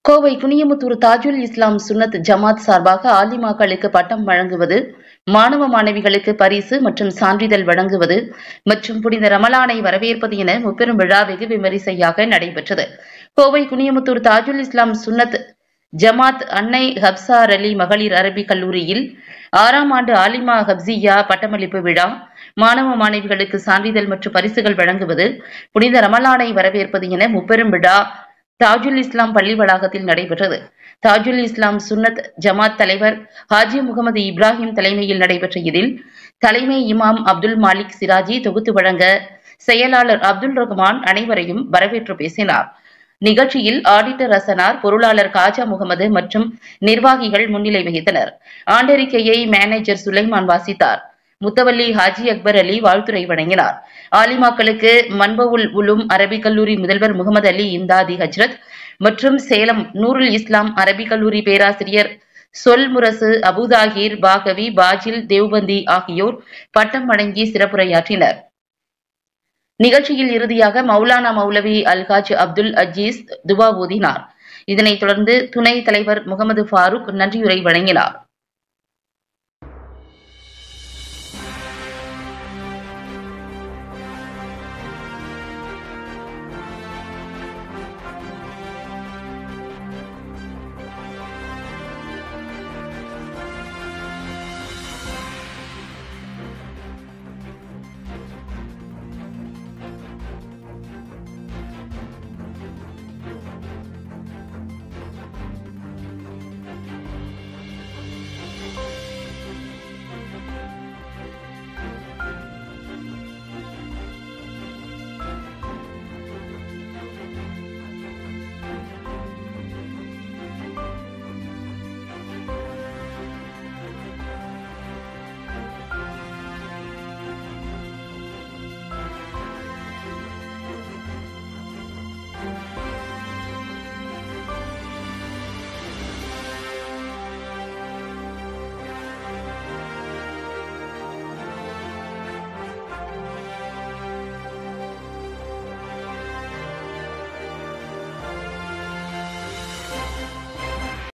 கோவை குனியமுத்தூர் தாஜுல் இஸ்லாம் சுன்னத் ஜமாத் சார்பாக ஆலிமாக்களுக்கு பட்டம் வழங்குவது மாணவ மாணவிகளுக்கு பரிசு மற்றும் சான்றிதழ் வழங்குவது மற்றும் புனித ரமலானை வரவேற்பது என முப்பெரும் விழா வெகு விமரிசையாக நடைபெற்றது கோவை குனியமுத்தூர் தாஜுல் இஸ்லாம் சுன்னத் ஜமாத் அன்னை ஹப்சார் அலி மகளிர் அரபிக் கல்லூரியில் ஆறாம் ஆண்டு ஆலிமா ஹப்சியா பட்டமளிப்பு விழா மாணவ மாணவிகளுக்கு சான்றிதழ் மற்றும் பரிசுகள் வழங்குவது புனித ரமலானை வரவேற்பது என முப்பெரும் விழா தாஜுல் இஸ்லாம் பள்ளி வளாகத்தில் நடைபெற்றது தாஜுல் இஸ்லாம் சுன்னத் ஜமாத் தலைவர் ஹாஜி முகமது இப்ராஹிம் தலைமையில் நடைபெற்ற இதில் தலைமை இமாம் அப்துல் மாலிக் சிராஜி தொகுத்து வழங்க செயலாளர் அப்துல் ரஹ்மான் அனைவரையும் வரவேற்று பேசினார் நிகழ்ச்சியில் ஆடிட்டர் ரசனார் பொருளாளர் காஜா முகமது மற்றும் நிர்வாகிகள் முன்னிலை வகித்தனர் ஆண்டறிக்கையை மேனேஜர் சுலைமான் வாசித்தார் முத்தவல்லி ஹாஜி அக்பர் அலி வாழ்த்துரை வழங்கினார் ஆலிமாக்களுக்கு மன்பவுல் உலும் அரபிக் கல்லூரி முதல்வர் முகமது அலி இம்தாதி ஹஜ்ரத் மற்றும் சேலம் நூருல் இஸ்லாம் அரபிக் கல்லூரி பேராசிரியர் சொல் முரசு அபுதாகிர் பாகவி பாஜில் தேவ்பந்தி ஆகியோர் பட்டம் வழங்கி சிறப்புரையாற்றினர் நிகழ்ச்சியில் இறுதியாக மௌலானா மௌலவி அல்ஹாஜ் அப்துல் அஜீஸ் துவா ஓதினார் இதனைத் தொடர்ந்து துணைத் தலைவர் முகமது ஃபாரூக் நன்றியுரை வழங்கினார்